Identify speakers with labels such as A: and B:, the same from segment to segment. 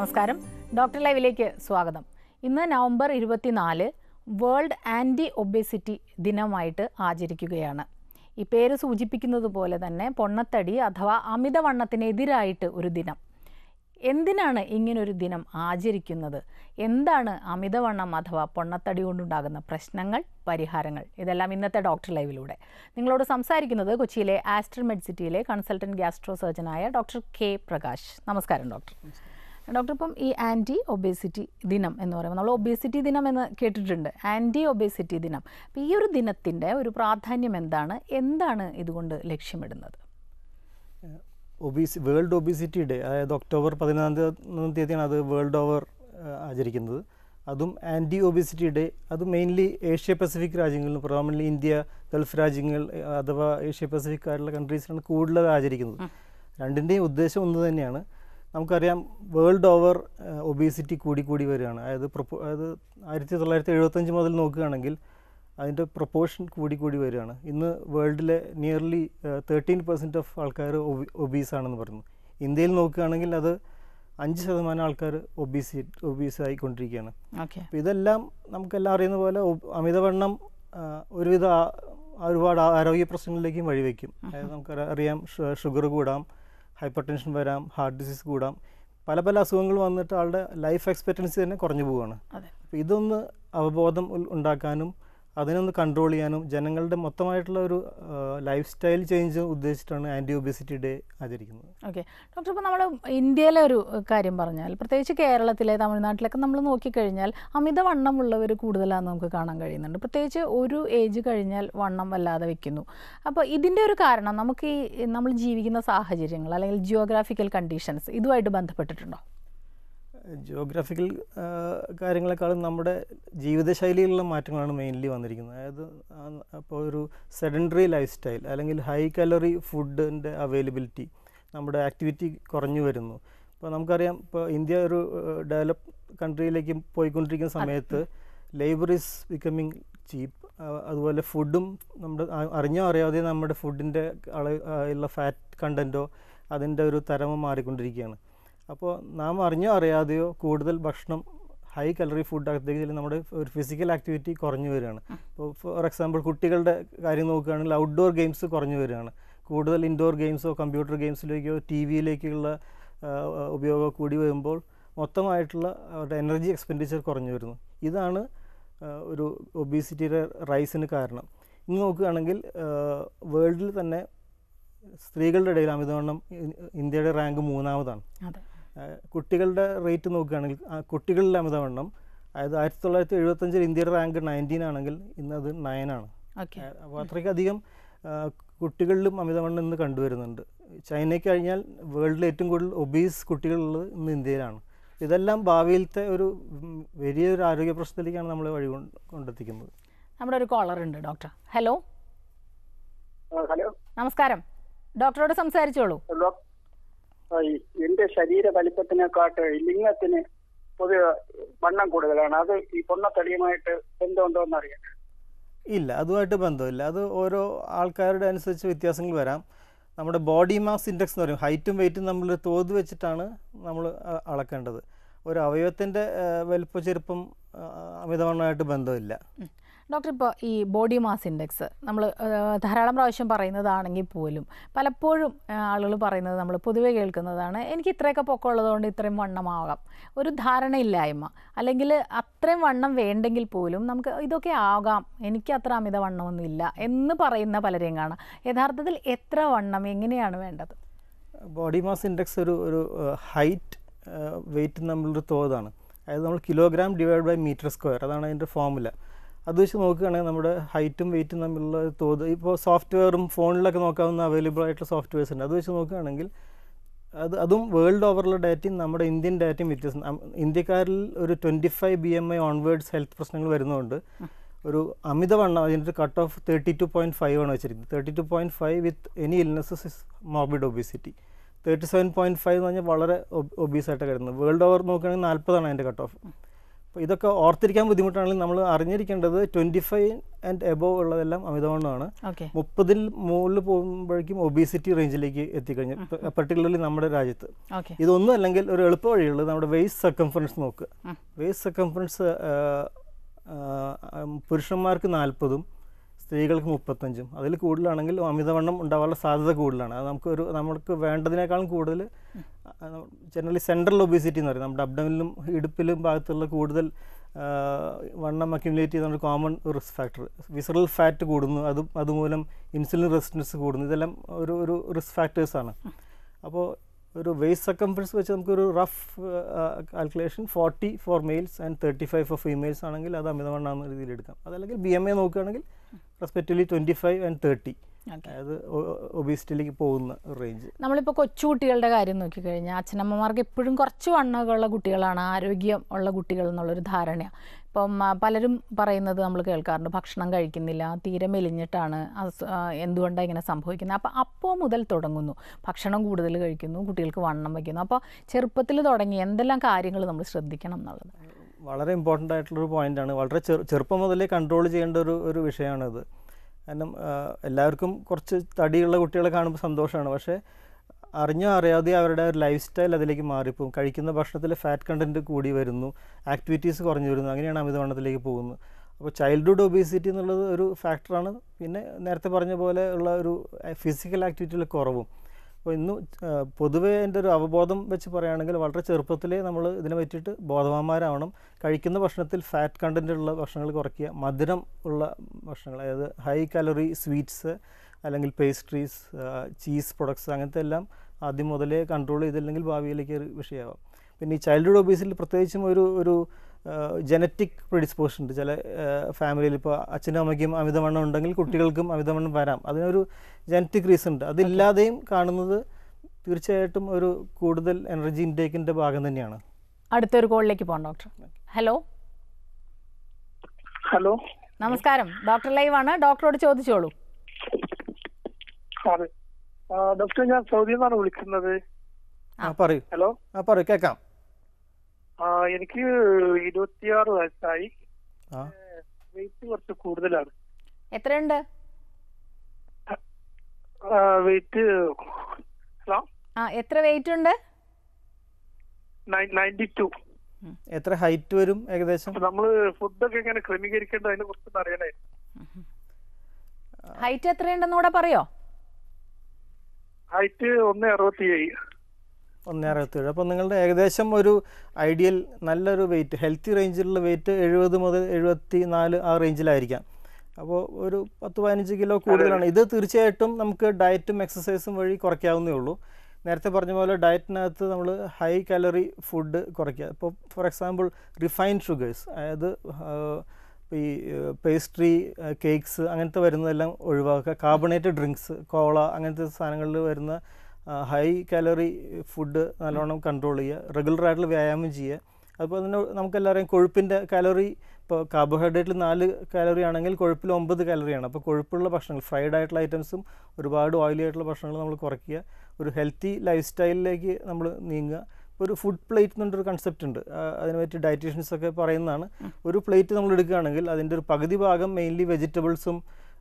A: നമസ്കാരം ഡോക്ടർ ലൈവിലേക്ക് സ്വാഗതം ഇന്ന് നവംബർ ഇരുപത്തിനാല് വേൾഡ് ആൻറ്റി ഒബേസിറ്റി ദിനമായിട്ട് ആചരിക്കുകയാണ് ഈ പേര് സൂചിപ്പിക്കുന്നത് പോലെ തന്നെ പൊണ്ണത്തടി അഥവാ അമിതവണ്ണത്തിനെതിരായിട്ട് ഒരു ദിനം എന്തിനാണ് ഇങ്ങനൊരു ദിനം ആചരിക്കുന്നത് എന്താണ് അമിതവണ്ണം അഥവാ പൊണ്ണത്തടി കൊണ്ടുണ്ടാകുന്ന പ്രശ്നങ്ങൾ പരിഹാരങ്ങൾ ഇതെല്ലാം ഇന്നത്തെ ഡോക്ടർ ലൈവിലൂടെ നിങ്ങളോട് സംസാരിക്കുന്നത് കൊച്ചിയിലെ ആസ്റ്റർ മെഡ്സിറ്റിയിലെ കൺസൾട്ടൻറ്റ് ഗ്യാസ്ട്രോ സർജനായ ഡോക്ടർ കെ പ്രകാശ് നമസ്കാരം ഡോക്ടർ ഡോക്ടർ ഇപ്പം ഈ ആൻറ്റി ഒബേസിറ്റി ദിനം എന്ന് പറയുമ്പോൾ നമ്മൾ ഒബേസിറ്റി ദിനം എന്ന് കേട്ടിട്ടുണ്ട് ആൻറ്റി ഒബേസിറ്റി ദിനം അപ്പം ഈ ഒരു ദിനത്തിൻ്റെ ഒരു പ്രാധാന്യം എന്താണ് എന്താണ് ഇതുകൊണ്ട് ലക്ഷ്യമിടുന്നത്
B: ഒബീസി വേൾഡ് ഒബീസിറ്റി ഡേ അതായത് ഒക്ടോബർ പതിനാലാം തീയതിയാണ് അത് വേൾഡ് ഓവർ ആചരിക്കുന്നത് അതും ആൻറ്റി ഒബിസിറ്റി ഡേ അത് മെയിൻലി ഏഷ്യ പസഫിക് രാജ്യങ്ങളിലും പ്രധാനമന്ത്രി ഇന്ത്യ ഗൾഫ് രാജ്യങ്ങൾ ഏഹ്, അഥവാ ഏഷ്യ പസഫിക് ആയിട്ടുള്ള കൺട്രീസിലാണ് കൂടുതൽ ആചരിക്കുന്നത് രണ്ടിൻ്റെയും ഉദ്ദേശം ഒന്ന് തന്നെയാണ് നമുക്കറിയാം വേൾഡ് ഓവർ ഒബീസിറ്റി കൂടി കൂടി വരികയാണ് അതായത് പ്രൊപ്പോ അതായത് ആയിരത്തി തൊള്ളായിരത്തി എഴുപത്തഞ്ച് മുതൽ നോക്കുകയാണെങ്കിൽ അതിൻ്റെ പ്രൊപ്പോർഷൻ കൂടി കൂടി വരികയാണ് ഇന്ന് വേൾഡിലെ നിയർലി തേർട്ടീൻ പെർസെൻറ്റ് ഓഫ് ആൾക്കാർ ഒബീസ് ആണെന്ന് പറയുന്നു ഇന്ത്യയിൽ നോക്കുകയാണെങ്കിൽ അത് അഞ്ച് ശതമാനം ആൾക്കാർ ഒബീസി ഒബീസ് ആയിക്കൊണ്ടിരിക്കുകയാണ്
A: ഓക്കെ
B: അപ്പോൾ ഇതെല്ലാം നമുക്കെല്ലാം അറിയുന്ന പോലെ ഒബ്- അമിതവണ്ണം ആ, ഒരുവിധ ആ- ഒരുപാട് ആ- ആരോഗ്യ പ്രശ്നങ്ങളിലേക്കും വഴിവെക്കും അതായത് നമുക്ക് അറിയാം ഷുഗർ കൂടാം ഹൈപ്പർ ടെൻഷൻ വരാം ഹാർട്ട് ഡിസീസ് കൂടാം പല പല അസുഖങ്ങൾ വന്നിട്ട് ആളുടെ ലൈഫ് എക്സ്പെക്റ്റൻസി തന്നെ കുറഞ്ഞു പോവുകയാണ്
A: അതെ
B: അപ്പോൾ ഇതൊന്ന് അവബോധം ഉൾ- ഉണ്ടാക്കാനും അതിനൊന്ന് കൺട്രോൾ ചെയ്യാനും ജനങ്ങളുടെ മൊത്തമായിട്ടുള്ള ഒരു ലൈഫ് സ്റ്റൈൽ ചേഞ്ച് ഉദ്ദേശിച്ചിട്ടാണ് ആൻറ്റി ഒബിസിറ്റി ഡേ ആചരിക്കുന്നത്
A: ഓക്കെ ഡോക്ടർ ഇപ്പോൾ നമ്മൾ ഇന്ത്യയിലെ ഒരു കാര്യം പറഞ്ഞാൽ പ്രത്യേകിച്ച് കേരളത്തിലെ തമിഴ്നാട്ടിലൊക്കെ നമ്മൾ നോക്കിക്കഴിഞ്ഞാൽ അമിതവണ്ണമുള്ളവർ കൂടുതലാണെന്ന് നമുക്ക് കാണാൻ കഴിയുന്നുണ്ട് പ്രത്യേകിച്ച് ഒരു ഏജ് കഴിഞ്ഞാൽ വണ്ണം വല്ലാതെ വെക്കുന്നു അപ്പോൾ ഇതിൻ്റെ ഒരു കാരണം നമുക്ക് ഈ നമ്മൾ ജീവിക്കുന്ന സാഹചര്യങ്ങൾ അല്ലെങ്കിൽ ജിയോഗ്രാഫിക്കൽ കണ്ടീഷൻസ് ഇതുമായിട്ട് ബന്ധപ്പെട്ടിട്ടുണ്ടോ
B: ജിയോഗ്രാഫിക്കൽ കാര്യങ്ങളെക്കാളും നമ്മുടെ ജീവിതശൈലിയിലുള്ള മാറ്റങ്ങളാണ് മെയിൻലി വന്നിരിക്കുന്നത് അതായത് അപ്പോൾ ഒരു സെഡൻഡറി ലൈഫ് സ്റ്റൈൽ അല്ലെങ്കിൽ ഹൈ കലോറി ഫുഡിൻ്റെ അവൈലബിലിറ്റി നമ്മുടെ ആക്ടിവിറ്റി കുറഞ്ഞു വരുന്നു ഇപ്പോൾ നമുക്കറിയാം ഇപ്പോൾ ഇന്ത്യ ഒരു ഡെവലപ്പ് കൺട്രിയിലേക്ക് പോയിക്കൊണ്ടിരിക്കുന്ന സമയത്ത് ലേബർ ഈസ് ബിക്കമിങ് ചീപ്പ് അതുപോലെ ഫുഡും നമ്മുടെ അ- അറിഞ്ഞോ അറിയാതെ നമ്മുടെ ഫുഡിൻ്റെ അളവ് ആ, ഉള്ള ഫാറ്റ് കണ്ടൻറ്റോ അതിൻ്റെ ഒരു തരമോ മാറിക്കൊണ്ടിരിക്കുകയാണ് അപ്പോൾ നാം അറിഞ്ഞോ അറിയാതെയോ കൂടുതൽ ഭക്ഷണം ഹൈ കലറി ഫുഡ് അകത്തേക്ക് ചെല്ലുമ്പോൾ നമ്മുടെ ഒരു ഫിസിക്കൽ ആക്ടിവിറ്റി കുറഞ്ഞു വരികയാണ് ഇപ്പോൾ ഫോർ എക്സാമ്പിൾ കുട്ടികളുടെ കാര്യം നോക്കുകയാണെങ്കിൽ ഔട്ട്ഡോർ ഗെയിംസ് കുറഞ്ഞു വരികയാണ് കൂടുതൽ ഇൻഡോർ ഗെയിംസോ കമ്പ്യൂട്ടർ ഗെയിംസിലേക്കോ ടി വിയിലേക്കുള്ള ഉപയോഗം കൂടി വരുമ്പോൾ മൊത്തമായിട്ടുള്ള അവരുടെ എനർജി എക്സ്പെൻഡിച്ചർ കുറഞ്ഞു വരുന്നു ഇതാണ് ആ, ഒരു ഒബീസിറ്റിയുടെ റൈസിന് കാരണം ഇന്ന് നോക്കുകയാണെങ്കിൽ വേൾഡിൽ തന്നെ സ്ത്രീകളുടെ ഇടയിൽ അമിതവണ്ണം ഇ- ഇന്ത്യയുടെ റാങ്ക് മൂന്നാമതാണ്
A: അതെ
B: ആഹ് കുട്ടികളുടെ റേറ്റ് നോക്കുകയാണെങ്കിൽ ആ കുട്ടികളിലെ അമിതവണ്ണം അതായത് ആയിരത്തി തൊള്ളായിരത്തി എഴുപത്തഞ്ചിൽ ഇന്ത്യയുടെ റാങ്ക് നയൻറ്റീൻ ആണെങ്കിൽ ഇന്ന് അത് നയനാണ്
A: ഓക്കെ
B: അപ്പോൾ അത്രയ്ക്കധികം ആഹ് കുട്ടികളിലും അമിതവണ്ണം ഇന്ന് കണ്ടുവരുന്നുണ്ട് ചൈനയ്ക്ക് കഴിഞ്ഞാൽ വേൾഡിൽ ഏറ്റവും കൂടുതൽ ഒബീസ് കുട്ടികളുള്ളത് ഇന്ന് ഇന്ത്യയിലാണ് ഇതെല്ലാം ഭാവിയിലത്തെ ഒരു ഉം, വലിയൊരു ആരോഗ്യ പ്രശ്നത്തിലേക്കാണ് നമ്മളെ വഴി കൊണ്ട് കൊണ്ടെത്തിക്കുന്നത്
A: നമ്മുടെ ഒരു കോളർ ഉണ്ട് ഡോക്ടർ ഹലോ
C: ആ, ഹലോ
A: നമസ്കാരം ഡോക്ടറോട് സംസാരിച്ചോളൂ
C: ഡോക്ടർ ആ, ഈ എന്റെ ശരീര വലിപ്പത്തിനെക്കാട്ട് ഈ ലിംഗത്തിന് പൊതുവെ വണ്ണം കൂടുതലാണ് അത് ഈ പൊണ്ണത്തടിയുമായിട്ട് ബന്ധമുണ്ടോ എന്നറിയാം
B: ഇല്ല അതുമായിട്ട് ബന്ധമില്ല അത് ഓരോ ആൾക്കാരുടെ അനുസരിച്ച് വ്യത്യാസങ്ങൾ വരാം നമ്മുടെ ബോഡി മാസ് ഇൻഡെക്സ് എന്ന് പറയും ഹൈറ്റും വെയിറ്റും നമ്മൾ തോത് വെച്ചിട്ടാണ് നമ്മൾ അ- അളക്കേണ്ടത് ഒരു അവയവത്തിൻ്റെ വലിപ്പ ചെറുപ്പം ആ, അമിതവണ്ണമായിട്ട് ബന്ധമില്ല
A: ഉം. ഡോക്ടർ ഇപ്പോൾ ഈ ബോഡി മാസ് ഇൻഡെക്സ് നമ്മൾ ധാരാളം പ്രാവശ്യം പറയുന്നതാണെങ്കിൽ പോലും പലപ്പോഴും ആളുകൾ പറയുന്നത് നമ്മൾ പൊതുവേ കേൾക്കുന്നതാണ് എനിക്ക് ഇത്രയൊക്കെ പൊക്കമുള്ളതുകൊണ്ട് ഇത്രയും വണ്ണമാകാം ഒരു ധാരണയില്ലായ്മ അല്ലെങ്കിൽ അത്രയും വണ്ണം വേണ്ടെങ്കിൽ പോലും നമുക്ക് ഇതൊക്കെ ആകാം എനിക്ക് അത്ര അമിത വണ്ണമൊന്നുമില്ല എന്ന് പറയുന്ന പലരെയും കാണാം യഥാർത്ഥത്തിൽ എത്ര വണ്ണം എങ്ങനെയാണ് വേണ്ടത്
B: ബോഡി മാസ് ഇൻഡെക്സ് ഒരു ഒരു ഹൈറ്റ് വെയിറ്റ് തമ്മിലൊരു തോതാണ് അതായത് നമ്മൾ kilogram divide by metre square അതാണ് അതിൻ്റെ ഫോമുല അത് വെച്ച് നോക്കുകയാണെങ്കിൽ നമ്മുടെ ഹൈറ്റും വെയിറ്റും തമ്മിലുള്ള ഒരു തോത് ഇപ്പോൾ സോഫ്റ്റ്വെയറും ഫോണിലൊക്കെ നോക്കാവുന്ന അവൈലബിൾ ആയിട്ടുള്ള സോഫ്റ്റ്വെയർസ് ഉണ്ട് അത് വെച്ച് നോക്കുകയാണെങ്കിൽ അത് അതും വേൾഡ് ഓവറുള്ള ഡാറ്റയും നമ്മുടെ ഇന്ത്യൻ ഡാറ്റയും വ്യത്യാസം അം- ഇന്ത്യക്കാരിൽ ഒരു twenty five B M I onwards health പ്രശ്നങ്ങൾ വരുന്നതുകൊണ്ട് ഒരു അമിതവണ്ണം അതിൻ്റെ cut off thirty two point five ആണ് വെച്ചിരിക്കുന്നത് thirty two point five with any illnesses is morbid obesity thirty seven point five എന്ന് പറഞ്ഞാൽ വളരെ ഒബീസായിട്ട് കിടക്കുന്നത് വേൾഡ് ഓവർ നോക്കുകയാണെങ്കിൽ നാൽപ്പതാണ് അതിൻ്റെ കട്ട് ഓഫ് അപ്പോൾ ഇതൊക്കെ ഓർത്തിരിക്കാൻ ബുദ്ധിമുട്ടാണെങ്കിലും നമ്മൾ അറിഞ്ഞിരിക്കേണ്ടത് ട്വൻറ്റി ഫൈവ് ആൻഡ് എബോവ് ഉള്ളതെല്ലാം അമിതവണ്ണമാണ്
A: ഓക്കെ
B: മുപ്പതിൽ മുകളിൽ പോകുമ്പോഴേക്കും ഒബീസിറ്റി റേഞ്ചിലേക്ക് എത്തിക്കഴിഞ്ഞു പെർട്ടിക്കുലർലി നമ്മുടെ രാജ്യത്ത്
A: ഓക്കെ
B: ഇതൊന്നും അല്ലെങ്കിൽ ഒരു എളുപ്പ വഴിയുള്ളത് നമ്മുടെ വേസ്റ്റ് സർക്കംഫറൻസ് നോക്കുക
A: ഉം.
B: വേസ്റ്റ് സർക്കംഫറൻസ് പുരുഷന്മാർക്ക് നാൽപ്പതും സ്ത്രീകൾക്ക് മുപ്പത്തഞ്ചും അതിൽ കൂടുതലാണെങ്കിൽ അമിതവണ്ണം ഉണ്ടാവാനുള്ള സാധ്യത കൂടുതലാണ് അത് നമുക്ക് ഒരു നമുക്ക് വേണ്ടതിനേക്കാളും കൂടുതൽ ജനറലി സെൻട്രൽ ഒബീസിറ്റി എന്ന് പറയും നമ്മുടെ അബ്ഡമിലും ഇടുപ്പിലും ഭാഗത്തുള്ള കൂടുതൽ ആ, വണ്ണം അക്യുമുലേറ്റ് ചെയ്യുന്ന common risk factor visceral fat കൂടുന്നു അതും അതുമൂലം ഇൻസുലിൻ റെസിസ്റ്റൻസ് കൂടുന്നു ഇതെല്ലാം ഒരു ഒരു റിസ്ക് ഫാക്ടേഴ്സാണ് അപ്പോൾ ഒരു വേസ്റ്റ് സക്കംഫറൻസ് വെച്ച് നമുക്കൊരു rough calculation forty four males and thirty five for females ആണെങ്കിൽ അത് അമിതവണ്ണാകുന്ന രീതിയിൽ എടുക്കാം അതല്ലെങ്കിൽ ബി എം എ നോക്കുകയാണെങ്കിൽ respectively twenty five and thirty
A: okay
B: അതായത് ഒബീസിറ്റിയിലേക്ക് പോകുന്ന റേഞ്ച്
A: നമ്മളിപ്പോൾ കൊച്ചുകുട്ടികളുടെ കാര്യം നോക്കിക്കഴിഞ്ഞാൽ അച്ഛനമ്മമാർക്ക് എപ്പോഴും കുറച്ച് വണ്ണമൊക്കെയുള്ള കുട്ടികളാണ് ആരോഗ്യം ഉള്ള കുട്ടികൾ എന്നുള്ളൊരു ധാരണയാണ് ഇപ്പം ആ, പലരും പറയുന്നത് നമ്മൾ കേൾക്കാറുണ്ട് ഭക്ഷണം കഴിക്കുന്നില്ല തീരെ മെലിഞ്ഞിട്ടാണ് അസ്- ആ, എന്തുകൊണ്ടാണ് ഇങ്ങനെ സംഭവിക്കുന്നത് അപ്പോൾ അപ്പോൾ മുതൽ തുടങ്ങുന്നു ഭക്ഷണം കൂടുതൽ കഴിക്കുന്നു കുട്ടികൾക്ക് വണ്ണം വയ്ക്കുന്നു അപ്പോൾ ചെറുപ്പത്തിൽ തുടങ്ങി എന്തെല്ലാം കാര്യങ്ങൾ നമ്മൾ ശ്രദ്ധിക്കണം എന്നുള്ളത്
B: വളരെ ഇമ്പോർട്ടൻ്റ് ആയിട്ടുള്ളൊരു പോയിൻ്റാണ് വളരെ ചെറു ചെറുപ്പം മുതലേ കൺട്രോൾ ചെയ്യേണ്ട ഒരു ഒരു വിഷയമാണിത് കാരണം ആ, എല്ലാവർക്കും കുറച്ച് തടിയുള്ള കുട്ടികളെ കാണുമ്പോൾ സന്തോഷമാണ് പക്ഷേ അറിഞ്ഞോ അറിയാതെ അവരുടെ ഒരു ലൈഫ് സ്റ്റൈൽ അതിലേക്ക് മാറിപ്പോകും കഴിക്കുന്ന ഭക്ഷണത്തിൽ ഫാറ്റ് കണ്ടൻറ്റ് കൂടി വരുന്നു ആക്ടിവിറ്റീസ് കുറഞ്ഞു വരുന്നു അങ്ങനെയാണ് അമിതവണ്ണത്തിലേക്ക് പോകുന്നത് അപ്പോൾ ചൈൽഡ്ഹുഡ് ഒബീസിറ്റി എന്നുള്ളത് ഒരു ഫാക്ടറാണ് പിന്നെ നേരത്തെ പറഞ്ഞ പോലെ ഉള്ള ഒരു ഫിസിക്കൽ ആക്ടിവിറ്റിയിൽ കുറവും അപ്പോൾ ഇന്ന് ആ, പൊതുവേ എൻ്റെ ഒരു അവബോധം വെച്ച് പറയുകയാണെങ്കിൽ വളരെ ചെറുപ്പത്തിലേ നമ്മൾ ഇതിനെ പറ്റിയിട്ട് ബോധവാന്മാരാവണം കഴിക്കുന്ന ഭക്ഷണത്തിൽ ഫാറ്റ് കണ്ടൻ്റ് ഉള്ള ഭക്ഷണങ്ങൾ കുറയ്ക്കുക മധുരം ഉള്ള ഭക്ഷണങ്ങൾ അതായത് ഹൈ കാലറി സ്വീറ്റ്സ് അല്ലെങ്കിൽ പേസ്ട്രീസ് ചീസ് പ്രൊഡക്ട്സ് അങ്ങനത്തെ എല്ലാം ആദ്യം മുതലേ കൺട്രോൾ ചെയ്തില്ലെങ്കിൽ ഭാവിയിലേക്ക് ഒരു വിഷയമാവാം പിന്നെ ഈ ചൈൽഡ്ഹുഡ് ഒബീസിൽ പ്രത്യേകിച്ചും ഒരു ഒരു ജനറ്റിക് പ്രിഡിസ്പോഷൻ ഉണ്ട് ചില ഫാമിലിയിൽ ഇപ്പോൾ അച്ഛനും അമ്മയ്ക്കും അമിതവണ്ണം ഉണ്ടെങ്കിൽ കുട്ടികൾക്കും അമിതവണ്ണം വരാം അതിനൊരു ജനറ്റിക് റീസൺ ഉണ്ട് അതില്ലാതെയും കാണുന്നത് തീർച്ചയായിട്ടും ഒരു കൂടുതൽ എനർജി ഇൻടേക്കിൻ്റെ ഭാഗം തന്നെയാണ്
A: അടുത്തൊരു കോളിലേക്ക് പോകാം ഡോക്ടർ ഹലോ
C: ഹലോ
A: നമസ്കാരം ഡോക്ടർ ലൈവാണ് ഡോക്ടറോട് ചോദിച്ചോളൂ
C: അതെ ഡോക്ടർ ഞാൻ സൗദിയിൽ നിന്നാണ് വിളിക്കുന്നത്
B: ആ പറയൂ
C: ഹലോ
B: ആ പറയൂ കേൾക്കാം
C: ആ, എനിക്ക് ഇരുപത്തിയാറ് വയസ്സായി
B: ആ
C: വെയിറ്റ് കുറച്ച് കൂടുതലാണ്
A: എത്രയുണ്ട്
C: വെയിറ്റ് ഹലോ
A: ആ എത്ര വെയിറ്റ് ഉണ്ട്
C: നയൻറ്റി ടു
B: എത്ര ഹൈറ്റ് വരും ഏകദേശം
C: നമ്മള് ഫുഡൊക്കെ എങ്ങനെ ക്രമീകരിക്കേണ്ടത് അതിനെ കുറിച്ച് അറിയണേ
A: ഹൈറ്റ് എത്രയുണ്ടെന്ന് കൂടെ പറയോ
C: ഹൈറ്റ് ഒന്ന് അറുപത്തി ഏഴ്
B: ഒന്ന് അറുപത്തേഴ് അപ്പോൾ നിങ്ങളുടെ ഏകദേശം ഒരു ഐഡിയൽ നല്ലൊരു വെയിറ്റ് ഹെൽത്തി റേഞ്ചിലുള്ള വെയിറ്റ് എഴുപത് മുതൽ എഴുപത്തി നാല് ആ റേഞ്ചിലായിരിക്കാം അപ്പോൾ ഒരു പത്ത് പതിനഞ്ച് കിലോ കൂടുതലാണ് ഇത് തീർച്ചയായിട്ടും നമുക്ക് ഡയറ്റും എക്സസൈസും വഴി കുറയ്ക്കാവുന്നേ ഉള്ളൂ നേരത്തെ പറഞ്ഞ പോലെ ഡയറ്റിനകത്ത് നമ്മൾ ഹൈ കാലറി ഫുഡ് കുറയ്ക്കുക ഇപ്പോൾ ഫോർ എക്സാമ്പിൾ റിഫൈൻഡ് ഷുഗേഴ്സ് അതായത് ആ, ഈ പേസ്ട്രി കേക്ക്സ് അങ്ങനത്തെ വരുന്നതെല്ലാം ഒഴിവാക്കുക കാർബണേറ്റഡ് ഡ്രിങ്ക്സ് കോള അങ്ങനത്തെ സാധനങ്ങളിൽ വരുന്ന ഹൈ കാലറി ഫുഡ് നല്ലോണം കൺട്രോൾ ചെയ്യുക റെഗുലർ ആയിട്ടുള്ള വ്യായാമം ചെയ്യുക അതുപോലെ തന്നെ നമുക്കെല്ലാവരെയും കൊഴുപ്പിൻ്റെ കാലറി ഇപ്പോൾ കാർബോഹൈഡ്രേറ്റിൽ നാല് കാലറി ആണെങ്കിൽ കൊഴുപ്പിൽ ഒമ്പത് കാലറിയാണ് അപ്പോൾ കൊഴുപ്പുള്ള ഭക്ഷണങ്ങൾ ഫ്രൈഡ് ആയിട്ടുള്ള ഐറ്റംസും ഒരുപാട് ഓയിലി ആയിട്ടുള്ള ഭക്ഷണങ്ങൾ നമ്മൾ കുറയ്ക്കുക ഒരു ഹെൽത്തി ലൈഫ് സ്റ്റൈലിലേക്ക് നമ്മൾ നീങ്ങുക ഇപ്പോൾ ഒരു ഫുഡ് പ്ലേറ്റ് എന്നുള്ളൊരു കൺസെപ്റ്റ് ഉണ്ട് ആ, അതിനെ പറ്റി ഡയറ്റീഷ്യൻസ് ഒക്കെ പറയുന്നതാണ് ഒരു പ്ലേറ്റ് നമ്മൾ എടുക്കുകയാണെങ്കിൽ അതിൻ്റെ ഒരു പകുതി ഭാഗം മെയിൻലി വെജിറ്റബിൾസും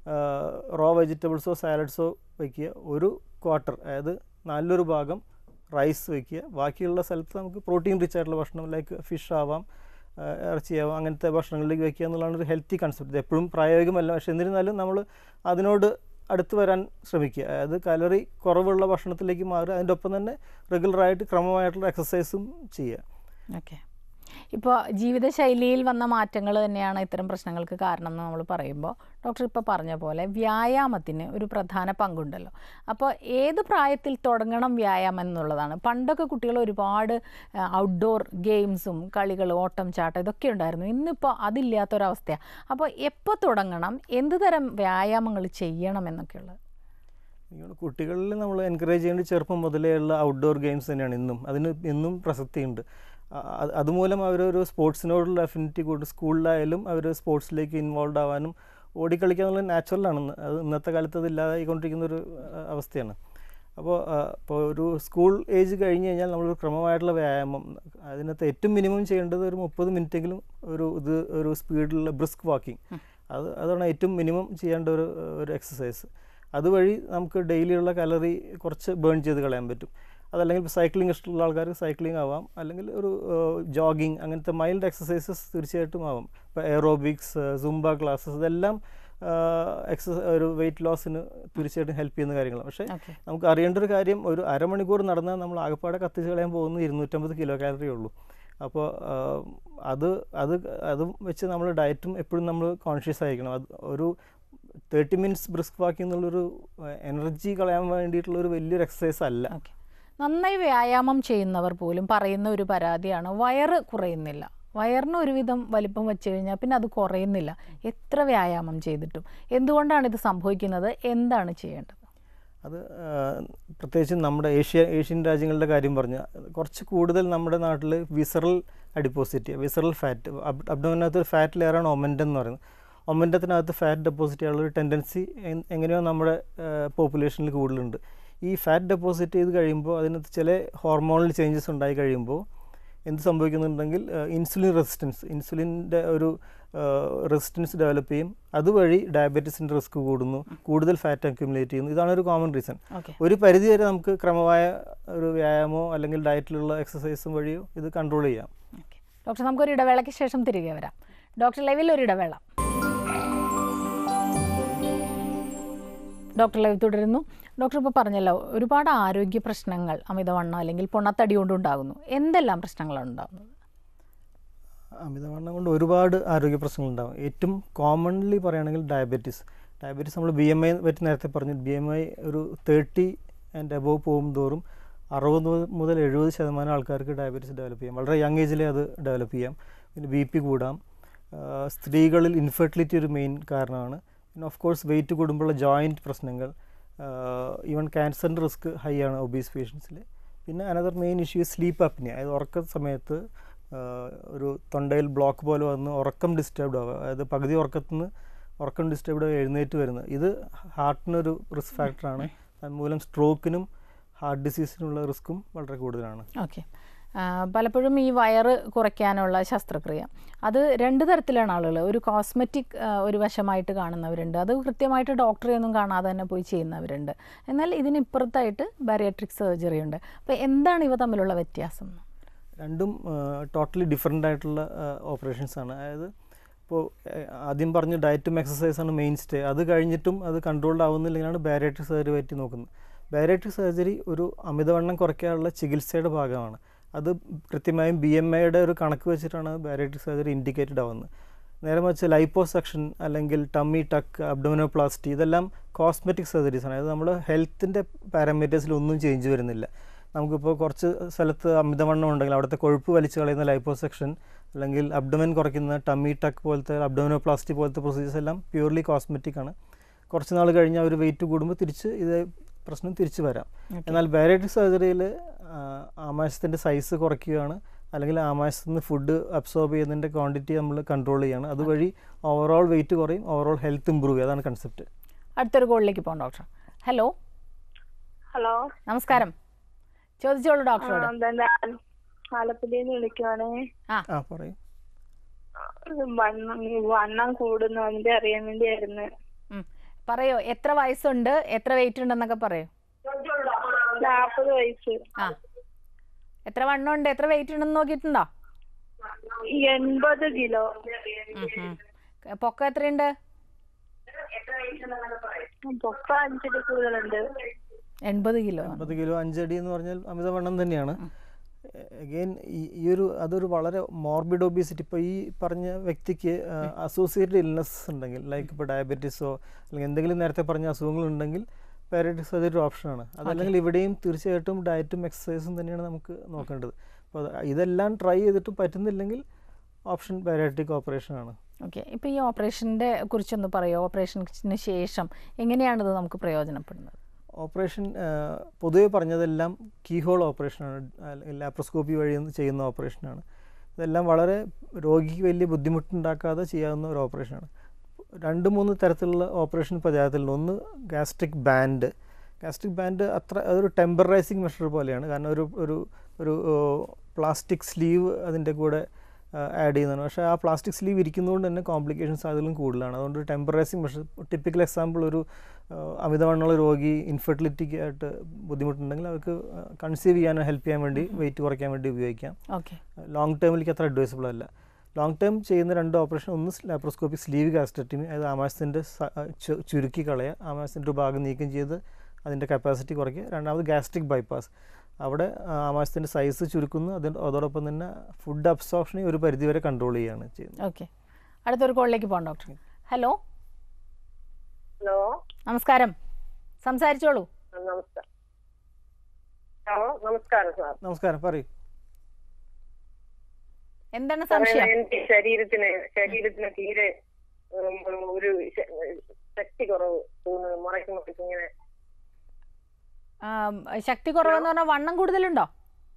B: റോ വെജിറ്റബിൾസോ സാലഡ്സോ വയ്ക്കുക ഒരു ക്വാർട്ടർ അതായത് നല്ലൊരു ഭാഗം റൈസ് വയ്ക്കുക ബാക്കിയുള്ള സ്ഥലത്ത് നമുക്ക് പ്രോട്ടീൻ റിച്ച് ആയിട്ടുള്ള ഭക്ഷണം ലൈക്ക് ഫിഷ് ആവാം ആ, ഇറച്ചിയാവാം അങ്ങനത്തെ ഭക്ഷണങ്ങളിലേക്ക് വയ്ക്കുക എന്നുള്ളതാണ് ഒരു ഹെൽത്തി കൺസെപ്റ്റ് ഇത് എപ്പോഴും പ്രായോഗികമല്ല പക്ഷെ എന്നിരുന്നാലും നമ്മൾ അതിനോട് അടുത്ത് വരാൻ ശ്രമിക്കുക അതായത് കലറി കുറവുള്ള ഭക്ഷണത്തിലേക്ക് മാറുക അതിൻ്റെ ഒപ്പം തന്നെ റെഗുലറായിട്ട് ക്രമമായിട്ടുള്ള എക്സസൈസും ചെയ്യുക
A: ഓക്കെ ഇപ്പോൾ ജീവിതശൈലിയിൽ വന്ന മാറ്റങ്ങൾ തന്നെയാണ് ഇത്തരം പ്രശ്നങ്ങൾക്ക് കാരണം എന്ന് നമ്മൾ പറയുമ്പോൾ ഡോക്ടർ ഇപ്പോൾ പറഞ്ഞ പോലെ വ്യായാമത്തിന് ഒരു പ്രധാന പങ്കുണ്ടല്ലോ അപ്പോൾ ഏത് പ്രായത്തിൽ തുടങ്ങണം വ്യായാമം എന്നുള്ളതാണ് പണ്ടൊക്കെ കുട്ടികൾ ഒരുപാട് ഔട്ട്ഡോർ ഗെയിംസും കളികൾ ഓട്ടം ചാട്ടം ഇതൊക്കെ ഉണ്ടായിരുന്നു ഇന്നിപ്പോൾ അതില്ലാത്തൊരവസ്ഥയാണ് അപ്പോൾ എപ്പോൾ തുടങ്ങണം എന്ത് തരം വ്യായാമങ്ങൾ ചെയ്യണം എന്നൊക്കെയുള്ളത്
B: എനിക്ക് തോന്നുന്നു കുട്ടികളിൽ നമ്മൾ എൻകറേജ് ചെയ്യേണ്ടത് ചെറുപ്പം മുതലേ ഉള്ള ഔട്ട്ഡോർ ഗെയിംസ് തന്നെയാണ് ഇന്നും അതിന് ഇന്നും പ്രസക്തിയുണ്ട് അ- അ- അതുമൂലം അവരൊരു സ്പോർട്സിനോടുള്ള അഫിനിറ്റി കൂടും സ്കൂളിലായാലും അവർ സ്പോർട്സിലേക്ക് ഇൻവോൾവ് ആവാനും ഓടിക്കളിക്കുക എന്നുള്ളത് നാച്ചുറലാണ് ഇന്ന്. അത് ഇന്നത്തെ കാലത്ത് അത് ഇല്ലാതായിക്കൊണ്ടിരിക്കുന്ന ഒരു അഹ്, അവസ്ഥയാണ് അപ്പോൾ ഇപ്പോൾ ഒരു സ്കൂൾ ഏജ് കഴിഞ്ഞ് കഴിഞ്ഞാൽ നമ്മളൊരു ക്രമമായിട്ടുള്ള വ്യായാമം അതിനകത്ത് ഏറ്റവും മിനിമം ചെയ്യേണ്ടത് ഒരു മുപ്പത് മിനിറ്റെങ്കിലും ഒരു ഇത് ഒരു സ്പീഡിലുള്ള ബ്രിസ്ക് വാക്കിംഗ് അത് അതാണ് ഏറ്റവും മിനിമം ചെയ്യേണ്ട ഒരു ഒരു എക്സസൈസ് അതുവഴി നമുക്ക് ഡെയിലിയുള്ള കലറി കുറച്ച് ബേൺ ചെയ്ത് കളയാൻ പറ്റും അതല്ലെങ്കിൽ സൈക്ലിംഗ് ഇഷ്ടമുള്ള ആൾക്കാർക്ക് സൈക്ലിംഗ് ആവാം അല്ലെങ്കിൽ ഒരു ജോഗിങ് അങ്ങനത്തെ മൈൽഡ് എക്സസൈസസ് തീർച്ചയായിട്ടും ആവാം ഇപ്പോൾ എയറോബിക്സ് സുംബ ക്ലാസ്സസ് ഇതെല്ലാം എക്സസൈസ് ഒരു വെയിറ്റ് ലോസിന് തീർച്ചയായിട്ടും ഹെൽപ്പ് ചെയ്യുന്ന കാര്യങ്ങളാണ് പക്ഷേ
A: ഓക്കെ
B: നമുക്ക് അറിയേണ്ട ഒരു കാര്യം ഒരു അരമണിക്കൂർ നടന്നാൽ നമ്മൾ ആകപ്പാടെ കത്തിച്ച് കളയാൻ പോകുന്നത് ഇരുന്നൂറ്റമ്പത് കിലോ കാലറി ഉള്ളൂ അപ്പോൾ അത് അത് അതും വെച്ച് നമ്മൾ ഡയറ്റും എപ്പോഴും നമ്മൾ കോൺഷ്യസ് ആയിരിക്കണം അത് ഒരു തേർട്ടി മിനിറ്റ്സ് ബ്രിസ്ക് വാക്കിംഗ് എന്നുള്ളൊരു എനർജി കളയാൻ വേണ്ടിയിട്ടുള്ള ഒരു വലിയൊരു എക്സസൈസ് അല്ല
A: ഓക്കെ നന്നായി വ്യായാമം ചെയ്യുന്നവർ പോലും പറയുന്ന ഒരു പരാതിയാണ് വയറ് കുറയുന്നില്ല വയറിന് ഒരുവിധം വലിപ്പം വെച്ച് കഴിഞ്ഞാൽ പിന്നെ അത് കുറയുന്നില്ല എത്ര വ്യായാമം ചെയ്തിട്ടും എന്തുകൊണ്ടാണ് ഇത് സംഭവിക്കുന്നത് എന്താണ് ചെയ്യേണ്ടത്
B: അത് ആ, പ്രത്യേകിച്ചും നമ്മുടെ ഏഷ്യ ഏഷ്യൻ രാജ്യങ്ങളുടെ കാര്യം പറഞ്ഞാൽ കുറച്ച് കൂടുതൽ നമ്മുടെ നാട്ടിൽ വിസറൽ അഡിപ്പോസിറ്റി വിസറൽ ഫാറ്റ് അബ്ഡോമിനകത്ത് ഒരു ഫാറ്റ് ലെയറാണ് ഒമൻറ്റം എന്ന് പറയുന്നത് ഒമൻറ്റത്തിനകത്ത് ഫാറ്റ് ഡെപ്പോസിറ്റ് ചെയ്യാനുള്ള ഒരു ടെൻഡൻസി എങ്ങനെയോ നമ്മുടെ പോപ്പുലേഷനിൽ കൂടുതലുണ്ട് ഈ ഫാറ്റ് ഡെപ്പോസിറ്റ് ചെയ്ത് കഴിയുമ്പോൾ അതിനകത്ത് ചില ഹോർമോണൽ ചേഞ്ചസ് ഉണ്ടായി കഴിയുമ്പോൾ എന്ത് സംഭവിക്കുന്നുണ്ടെങ്കിൽ ഇൻസുലിൻ റെസിസ്റ്റൻസ് ഇൻസുലിൻ്റെ ഒരു റെസിസ്റ്റൻസ് ഡെവലപ്പ് ചെയ്യും അതുവഴി ഡയബറ്റീസിൻ്റെ റിസ്ക് കൂടുന്നു കൂടുതൽ ഫാറ്റ് അക്യുമുലേറ്റ് ചെയ്യുന്നു ഇതാണ് ഒരു കോമൺ റീസൺ
A: ഓക്കെ
B: ഒരു പരിധി വരെ നമുക്ക് ക്രമമായ ഒരു വ്യായാമമോ അല്ലെങ്കിൽ ഡയറ്റിലുള്ള എക്സസൈസും വഴിയോ ഇത് കൺട്രോൾ ചെയ്യാം
A: ഓക്കെ ഡോക്ടർ നമുക്കൊരു ഇടവേളയ്ക്ക് ശേഷം തിരികെ വരാം ഡോക്ടർ ലൈവിൽ ഒരു ഇടവേള ഡോക്ടർ ലൈവ് തുടരുന്നു ഡോക്ടർ ഇപ്പോൾ പറഞ്ഞല്ലോ ഒരുപാട് ആരോഗ്യ പ്രശ്നങ്ങൾ അമിതവണ്ണം അല്ലെങ്കിൽ പൊണ്ണത്തടി കൊണ്ടുണ്ടാകുന്നു എന്തെല്ലാം പ്രശ്നങ്ങളാണ് ഉണ്ടാകുന്നത്
B: അമിതവണ്ണം കൊണ്ട് ഒരുപാട് ആരോഗ്യ പ്രശ്നങ്ങളുണ്ടാകും ഏറ്റവും കോമൺലി പറയുകയാണെങ്കിൽ ഡയബറ്റീസ് ഡയബറ്റീസ് നമ്മൾ ബി എം ഐ പറ്റി നേരത്തെ പറഞ്ഞു ബി എം ഐ ഒരു തേർട്ടി ആൻഡ് അബോവ് പോകും തോറും അറുപത് മുതൽ എഴുപത് ശതമാനം ആൾക്കാർക്ക് ഡയബറ്റീസ് ഡെവലപ്പ് ചെയ്യാം വളരെ യങ് ഏജിലേ അത് ഡെവലപ്പ് ചെയ്യാം പിന്നെ ബി പി കൂടാം ആ, സ്ത്രീകളിൽ ഇൻഫെർട്ടിലിറ്റി ഒരു മെയിൻ കാരണമാണ് പിന്നെ ഓഫ് കോഴ്സ് വെയിറ്റ് കൂടുമ്പോഴുള്ള ജോയിൻറ്റ് പ്രശ്നങ്ങൾ ഈവൻ ക്യാൻസറിൻ്റെ റിസ്ക് ഹൈ ആണ് ഒബീസ് പേഷ്യൻസിൽ പിന്നെ another main issue sleep apnoea അതായത് ഉറക്ക സമയത്ത് ആ, ഒരു തൊണ്ടയിൽ ബ്ലോക്ക് പോലെ വന്ന് ഉറക്കം ഡിസ്റ്റർബ്ഡ് ആവുക അതായത് പകുതി ഉറക്കത്തുനിന്ന് ഉറക്കം ഡിസ്റ്റർബ്ഡ് ആയി എഴുന്നേറ്റ് വരുന്നത് ഇത് ഹാർട്ടിനൊരു റിസ്ക് ഫാക്ടറാണ് അതുമൂലം സ്ട്രോക്കിനും ഹാർട്ട് ഡിസീസിനുള്ള റിസ്ക്കും വളരെ കൂടുതലാണ്
A: ഓക്കെ പലപ്പോഴും ഈ വയറ് കുറയ്ക്കാനുള്ള ശസ്ത്രക്രിയ അത് രണ്ട് തരത്തിലാണ് ആളുകൾ ഒരു കോസ്മെറ്റിക് ഒരു വശമായിട്ട് കാണുന്നവരുണ്ട് അത് കൃത്യമായിട്ട് ഡോക്ടറെ ഒന്നും കാണാതെ തന്നെ പോയി ചെയ്യുന്നവരുണ്ട് എന്നാൽ ഇതിനിപ്പുറത്തായിട്ട് ബാരിയാട്രിക് സർജറി ഉണ്ട് അപ്പോൾ എന്താണ് ഇവ തമ്മിലുള്ള വ്യത്യാസം
B: രണ്ടും ടോട്ടലി ഡിഫറെൻ്റ് ആയിട്ടുള്ള ഓപ്പറേഷൻസ് ആണ് അതായത് ഇപ്പോൾ ആദ്യം പറഞ്ഞ ഡയറ്റും എക്സസൈസാണ് മെയിൻ സ്റ്റേ അത് കഴിഞ്ഞിട്ടും അത് കൺട്രോൾഡ് ആവുന്നില്ലെങ്കിലാണ് ബാരിയാട്രിക് സർജറി പറ്റി നോക്കുന്നത് ബാരിയാട്രിക് സർജറി ഒരു അമിതവണ്ണം കുറയ്ക്കാനുള്ള ചികിത്സയുടെ ഭാഗമാണ് അത് കൃത്യമായും ബി എം ഐയുടെ ഒരു കണക്ക് വെച്ചിട്ടാണ് ബാരിയാട്രിക് സർജറി ഇൻഡിക്കേറ്റഡ് ആവുന്നത് നേരെ മറിച്ച് ലൈപ്പോസെക്ഷൻ അല്ലെങ്കിൽ ടമ്മി ടക്ക് അബ്ഡോമിനോപ്ലാസ്റ്റി ഇതെല്ലാം കോസ്മെറ്റിക് സർജറീസ് ആണ് അതായത് നമ്മുടെ ഹെൽത്തിൻ്റെ പാരാമീറ്റേഴ്സിൽ ഒന്നും ചേഞ്ച് വരുന്നില്ല നമുക്കിപ്പോൾ കുറച്ച് സ്ഥലത്ത് അമിതവണ്ണം ഉണ്ടെങ്കിൽ അവിടുത്തെ കൊഴുപ്പ് വലിച്ചു കളയുന്ന ലൈപ്പോസെക്ഷൻ അല്ലെങ്കിൽ അബ്ഡോമൻ കുറയ്ക്കുന്ന ടമ്മി ടക്ക് പോലത്തെ അബ്ഡോമിനോപ്ലാസ്റ്റി പോലത്തെ പ്രൊസീജിയേഴ്സ് എല്ലാം പ്യൂർലി കോസ്മെറ്റിക് ആണ് കുറച്ച് നാൾ കഴിഞ്ഞ് അവർ വെയിറ്റ് കൂടുമ്പോൾ തിരിച്ച് ഇത് പ്രശ്നം തിരിച്ചു വരാം എന്നാൽ ബാരിയാട്രിക് സർജറിയിൽ ആമാശത്തിൻ്റെ സൈസ് കുറയ്ക്കുകയാണ് അല്ലെങ്കിൽ ആമാശത്തിൽ നിന്ന് ഫുഡ് അബ്സോർബ് ചെയ്യുന്നതിൻ്റെ ക്വാണ്ടിറ്റി നമ്മൾ കൺട്രോൾ ചെയ്യാണ് അതുവഴി ഓവറോൾ വെയിറ്റ് കുറയും ഓവറോൾ ഹെൽത്ത് ഇമ്പ്രൂവ് ചെയ്യും അതാണ് കൺസെപ്റ്റ്
A: അടുത്തൊരു കോളിലേക്ക് പോകാം ഡോക്ടർ ഹലോ
D: ഹലോ
A: നമസ്കാരം ചോദിച്ചോളൂ ഡോക്ടറോട്
D: എന്താ ഞാൻ ആലപ്പുഴയിൽ നിന്ന് വിളിക്കുവാണേ
A: ആ
B: ആ പറയും
D: വണ്ണം വണ്ണം കൂടുന്നു അതിന്റെ അറിയാൻ വേണ്ടിയായിരുന്നു
A: ഉം. പറയോ എത്ര വയസ്സുണ്ട് എത്ര വെയിറ്റ് ഉണ്ടെന്നൊക്കെ പറയോ
D: നാപ്പത് വയസ്സ്
A: ആ എത്ര വണ്ണമുണ്ട് എത്ര വെയിറ്റ് ഉണ്ടെന്ന് നോക്കിയിട്ടുണ്ടോ
D: എൺപത് കിലോ
A: ഉം, ഉം. പൊക്കം എത്രയുണ്ട്
D: പൊക്ക അഞ്ചിൽ കൂടുതലുണ്ട്
A: എൺപത് കിലോ
B: അമ്പത് കിലോ അഞ്ചടി എന്ന് പറഞ്ഞാൽ അമിതവണ്ണം തന്നെയാണ് അഗെയിൻ ഈ ഒരു അതൊരു വളരെ മോർബിഡ് ഒബീസിറ്റി ഇപ്പോൾ ഈ പറഞ്ഞ വ്യക്തിക്ക് അസോസിയേറ്റഡ് ഇൽനെസ് ഉണ്ടെങ്കിൽ ലൈക്ക് ഇപ്പോൾ ഡയബറ്റീസോ അല്ലെങ്കിൽ എന്തെങ്കിലും നേരത്തെ പറഞ്ഞ അസുഖങ്ങളുണ്ടെങ്കിൽ പാരറ്റിക് സർജറി ഒരു ഓപ്ഷനാണ് അതല്ലെങ്കിൽ ഇവിടെയും തീർച്ചയായിട്ടും ഡയറ്റും എക്സസൈസും തന്നെയാണ് നമുക്ക് നോക്കേണ്ടത് അപ്പോൾ അത് ഇതെല്ലാം ട്രൈ ചെയ്തിട്ട് പറ്റുന്നില്ലെങ്കിൽ ഓപ്ഷൻ പാരാറ്റിക് ഓപ്പറേഷൻ ആണ്
A: ഓക്കെ ഇപ്പോൾ ഈ ഓപ്പറേഷൻ്റെ കുറിച്ചൊന്ന് പറയോ ഓപ്പറേഷന് ശേഷം എങ്ങനെയാണിത് നമുക്ക് പ്രയോജനപ്പെടുന്നത്
B: ഓപ്പറേഷൻ പൊതുവെ പറഞ്ഞതെല്ലാം കീഹോൾ ഓപ്പറേഷനാണ് അല്ലെങ്കിൽ ലാപ്രോസ്കോപ്പി വഴി ചെയ്യുന്ന ഓപ്പറേഷനാണ് ഇതെല്ലാം വളരെ രോഗിക്ക് വലിയ ബുദ്ധിമുട്ടുണ്ടാക്കാതെ ചെയ്യാവുന്ന ഒരു ഓപ്പറേഷനാണ് രണ്ട് മൂന്ന് തരത്തിലുള്ള ഓപ്പറേഷൻ പ്രചാരത്തിലുണ്ട് ഒന്ന് ഗാസ്ട്രിക് ബാൻഡ് ഗാസ്ട്രിക് ബാൻഡ് അത്ര അതൊരു ടെമ്പറൈസിങ് മെഷർ പോലെയാണ് കാരണം ഒരു ഒരു ഒരു പ്ലാസ്റ്റിക് സ്ലീവ് അതിൻ്റെ കൂടെ ആഡ് ചെയ്യുന്നതാണ് പക്ഷേ ആ പ്ലാസ്റ്റിക് സ്ലീവ് ഇരിക്കുന്നതുകൊണ്ട് തന്നെ കോംപ്ലിക്കേഷൻസ് അതിലും കൂടുതലാണ് അതുകൊണ്ട് ടെമ്പറൈസിങ് മെഷർ ടിപ്പിക്കൽ എക്സാമ്പിൾ ഒരു ആ, അമിതവണ്ണമുള്ള രോഗി ഇൻഫെർട്ടിലിറ്റിക്ക് ആയിട്ട് ബുദ്ധിമുട്ടുണ്ടെങ്കിൽ അവർക്ക് കൺസീവ് ചെയ്യാൻ ഹെൽപ്പ് ചെയ്യാൻ വേണ്ടി വെയിറ്റ് കുറയ്ക്കാൻ വേണ്ടി ഉപയോഗിക്കാം
A: ഓക്കെ
B: ലോങ് ടേമിലേക്ക് അത്ര അഡ്വൈസബിൾ അല്ല ലോങ് ടേം ചെയ്യുന്ന രണ്ട് ഓപ്പറേഷൻ ഒന്ന് ലാപ്രോസ്കോപ്പിക് സ്ലീവ് ഗാസ്ട്രക്ടമി അതായത് ആമാശത്തിൻ്റെ സ- അഹ് ചു- ചുരുക്കി കളയുക ആമാശത്തിൻ്റെ ഒരു ഭാഗം നീക്കം ചെയ്ത് അതിൻ്റെ കപ്പാസിറ്റി കുറയ്ക്കുക രണ്ടാമത് ഗാസ്ട്രിക് ബൈപ്പാസ് അവിടെ ആ, ആമാശത്തിൻ്റെ സൈസ് ചുരുക്കുന്നു അതിന് അതോടൊപ്പം തന്നെ ഫുഡ് അബ്സോർപ്ഷനെ ഒരു പരിധിവരെ കൺട്രോൾ ചെയ്യുകയാണ് ചെയ്യുന്നത്
A: ഓക്കെ അടുത്തൊരു കോളിലേക്ക് പോകാം ഡോക്ടർ ഹലോ
E: ഹലോ
A: നമസ്കാരം സംസാരിച്ചോളൂ
E: നമസ്കാരം ഹലോ നമസ്കാരം സാർ
B: നമസ്കാരം പറയൂ
A: എന്താണ്
E: സാറേ,
A: സംശയം
E: എനിക്ക് ശരീരത്തിന് ശരീരത്തിന് തീരെ ഉം, ഒരു ശ- ശക്തി കുറവ് തോന്നുന്നു മുറയ്ക്ക് മുറയ്ക്ക് ഇങ്ങനെ
A: ആം, ശക്തി കുറവെന്ന് പറഞ്ഞാൽ വണ്ണം കൂടുതലുണ്ടോ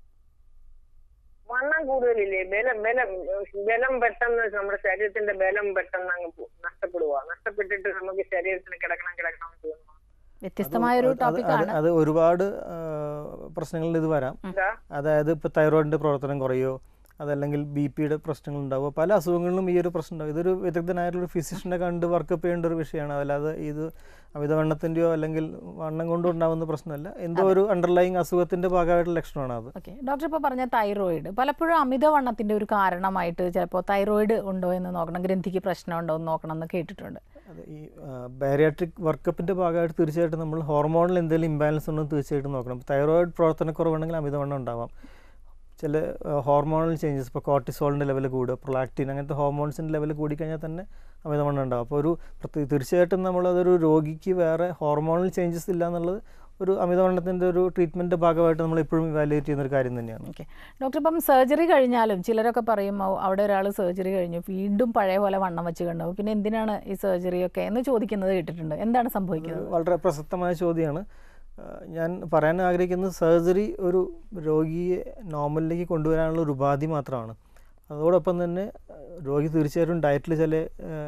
E: വണ്ണം കൂടുതലില്ലേ ബലം ബലം ബലം പെട്ടെന്ന് നമ്മുടെ ശരീരത്തിന്റെ ബലം പെട്ടെന്ന് അങ്ങ് പോ- നഷ്ടപ്പെടുക നഷ്ടപ്പെട്ടിട്ട് നമുക്ക് ശരീരത്തിന് കിടക്കണം കിടക്കണം എന്ന് തോന്നുന്നു
A: വ്യത്യസ്തമായൊരു
B: അത് അത്
A: ടോപ്പിക്കാണ്
B: അത് ഒരുപാട് ആ, പ്രശ്നങ്ങളിൽ ഇത് വരാം
E: എന്താ
B: അതായത് ഇപ്പോൾ തൈറോയിഡിൻ്റെ പ്രവർത്തനം കുറയോ അതല്ലെങ്കിൽ ബി പിയുടെ പ്രശ്നങ്ങൾ ഉണ്ടാവുക പല അസുഖങ്ങളിലും ഈ ഒരു പ്രശ്നം ഉണ്ടാവും ഇതൊരു വിദഗ്ധനായിട്ടുള്ള ഫിസിഷ്യനെ കണ്ട് വർക്കപ്പ് ചെയ്യേണ്ട ഒരു വിഷയമാണ് അതല്ലാതെ ഇത് അമിതവണ്ണത്തിൻ്റെയോ അല്ലെങ്കിൽ വണ്ണം കൊണ്ടുണ്ടാവുന്ന പ്രശ്നമല്ല എന്തോ ഒരു അണ്ടർലൈങ് അസുഖത്തിൻ്റെ ഭാഗമായിട്ടുള്ള ലക്ഷണമാണ് അത്
A: ഓക്കെ ഡോക്ടർ ഇപ്പോൾ പറഞ്ഞ തൈറോയിഡ് പലപ്പോഴും അമിതവണ്ണത്തിന്റെ ഒരു കാരണമായിട്ട് ചിലപ്പോൾ തൈറോയിഡ് ഉണ്ടോ എന്ന് നോക്കണം ഗ്രന്ഥിക്ക് പ്രശ്നമുണ്ടോ എന്ന് നോക്കണം എന്ന് കേട്ടിട്ടുണ്ട്
B: അത് ഈ ബാരിയാട്രിക് വർക്കപ്പിൻ്റെ ഭാഗമായിട്ട് തീർച്ചയായിട്ടും നമ്മൾ ഹോർമോണിൽ എന്തെങ്കിലും ഇംബാലൻസ് ഉണ്ടോ എന്ന് തീർച്ചയായിട്ടും നോക്കണം തൈറോയിഡ് പ്രവർത്തനക്കുറവുണ്ടെങ്കിൽ അമിതവണ്ണം ഉണ്ടാവാം ചില ഹോർമോണൽ ചേഞ്ചസ് ഇപ്പോൾ കോർട്ടിസോളിൻ്റെ ലെവൽ കൂടുക പ്രൊലാക്റ്റിൻ അങ്ങനത്തെ ഹോർമോൺസിൻ്റെ ലെവൽ കൂടിക്കഴിഞ്ഞാൽ തന്നെ അമിതവണ്ണം ഉണ്ടാവും അപ്പോൾ ഒരു പ്രത്യേക തീർച്ചയായിട്ടും നമ്മളതൊരു രോഗിക്ക് വേറെ ഹോർമോണൽ ചേഞ്ചസ് ഇല്ല എന്നുള്ളത് ഒരു അമിതവണ്ണത്തിൻ്റെ ഒരു ട്രീറ്റ്മെൻറ്റ് ഭാഗമായിട്ട് നമ്മൾ എപ്പോഴും ഇവാലുവേറ്റ് ചെയ്യുന്ന ഒരു കാര്യം തന്നെയാണ്
A: ഓക്കെ ഡോക്ടർ ഇപ്പം സർജറി കഴിഞ്ഞാലും ചിലരൊക്കെ പറയും "ഓ, അവിടെ ഒരാൾ സർജറി കഴിഞ്ഞു വീണ്ടും പഴയ പോലെ വണ്ണം വെച്ച് കണ്ടു പിന്നെ എന്തിനാണ് ഈ സർജറി ഒക്കെ എന്ന് ചോദിക്കുന്നത് കേട്ടിട്ടുണ്ട് എന്താണ് സംഭവിക്കുന്നത്
B: വളരെ പ്രസക്തമായ ചോദ്യമാണ് ആ, ഞാൻ പറയാൻ ആഗ്രഹിക്കുന്നത് സർജറി ഒരു രോഗിയെ നോർമലിലേക്ക് കൊണ്ടുവരാനുള്ള ഒരു ഉപാധി മാത്രമാണ് അതോടൊപ്പം തന്നെ ആ, രോഗി തീർച്ചയായിട്ടും ഡയറ്റിൽ ചില ആ,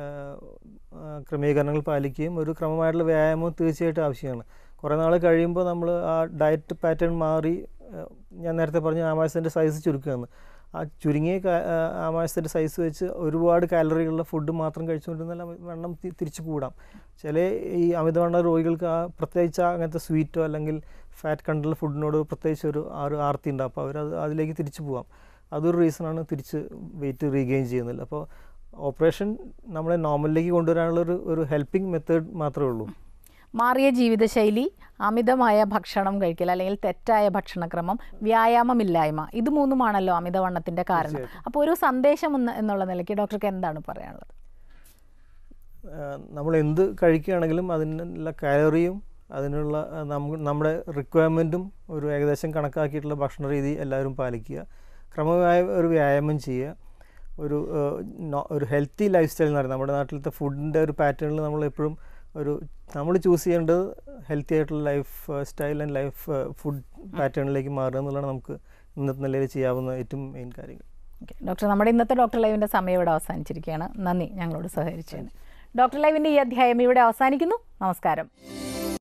B: ആ, ക്രമീകരണങ്ങൾ പാലിക്കുകയും ഒരു ക്രമമായിട്ടുള്ള വ്യായാമം തീർച്ചയായിട്ടും ആവശ്യമാണ് കുറേ നാൾ കഴിയുമ്പോൾ നമ്മൾ ആ ഡയറ്റ് പാറ്റേൺ മാറി ആ, ഞാൻ നേരത്തെ പറഞ്ഞ ആമാശത്തിൻ്റെ സൈസ് ചുരുക്കുകയാണ് ആ ചുരുങ്ങിയ കാ- ആ, ആമാശത്തിൻ്റെ സൈസ് വെച്ച് ഒരുപാട് കാലറികളുള്ള ഫുഡ് മാത്രം കഴിച്ചുകൊണ്ടിരുന്നാൽ അമി- വണ്ണം തി- തിരിച്ചു കൂടാം ചില ഈ അമിതവണ്ണ രോഗികൾക്ക് ആ പ്രത്യേകിച്ച് ആ അങ്ങനത്തെ സ്വീറ്റോ അല്ലെങ്കിൽ ഫാറ്റ് കണ്ടുള്ള ഫുഡിനോട് പ്രത്യേകിച്ച് ഒരു ആ ഒരു ആർത്തി ഉണ്ടാവും അപ്പോൾ അവരത് അതിലേക്ക് തിരിച്ചു പോവാം അതൊരു റീസണാണ് തിരിച്ച് വെയിറ്റ് റീഗെയിൻ ചെയ്യുന്നത് അപ്പോൾ ഓപ്പറേഷൻ നമ്മളെ നോർമലിലേക്ക് കൊണ്ടുവരാനുള്ള ഒരു ഒരു ഹെൽപ്പിംഗ് മെത്തേഡ് മാത്രമേ ഉള്ളൂ
A: മാറിയ ജീവിതശൈലി അമിതമായ ഭക്ഷണം കഴിക്കൽ അല്ലെങ്കിൽ തെറ്റായ ഭക്ഷണക്രമം വ്യായാമമില്ലായ്മ ഇത് മൂന്നുമാണല്ലോ അമിതവണ്ണത്തിന്റെ കാരണം അപ്പോൾ ഒരു സന്ദേശം എന്ന- എന്നുള്ള നിലയ്ക്ക് ഡോക്ടർക്ക് എന്താണ് പറയാനുള്ളത്
B: നമ്മൾ എന്ത് കഴിക്കുകയാണെങ്കിലും അതിനുള്ള കാലറിയും അതിനുള്ള ആ, നമുക്ക് നമ്മുടെ റിക്വയർമെൻറ്റും ഒരു ഏകദേശം കണക്കാക്കിയിട്ടുള്ള ഭക്ഷണ രീതി എല്ലാവരും പാലിക്കുക ക്രമമായ ഒരു വ്യായാമം ചെയ്യുക ഒരു ആ, നോ- ഒരു ഹെൽത്തി ലൈഫ് സ്റ്റൈൽ എന്ന് പറയുന്നത് നമ്മുടെ നാട്ടിലത്തെ ഫുഡിൻ്റെ ഒരു പാറ്റേണിൽ നമ്മൾ എപ്പോഴും ഒരു നമ്മൾ ചൂസ് ചെയ്യേണ്ടത് ഹെൽത്തി ആയിട്ടുള്ള lifestyle and life food പാറ്റേണിലേക്ക് മാറുക എന്നുള്ളതാണ് നമുക്ക് ഇന്നത്തെ നിലയിൽ ചെയ്യാവുന്ന ഏറ്റവും മെയിൻ കാര്യങ്ങൾ
A: ഓക്കെ ഡോക്ടർ നമ്മുടെ ഇന്നത്തെ ഡോക്ടർ ലൈവിൻ്റെ സമയം ഇവിടെ അവസാനിച്ചിരിക്കുകയാണ് നന്ദി ഞങ്ങളോട് സഹകരിച്ചതിന് ഡോക്ടർ ലൈവിൻ്റെ ഈ അധ്യായം ഇവിടെ അവസാനിക്കുന്നു നമസ്കാരം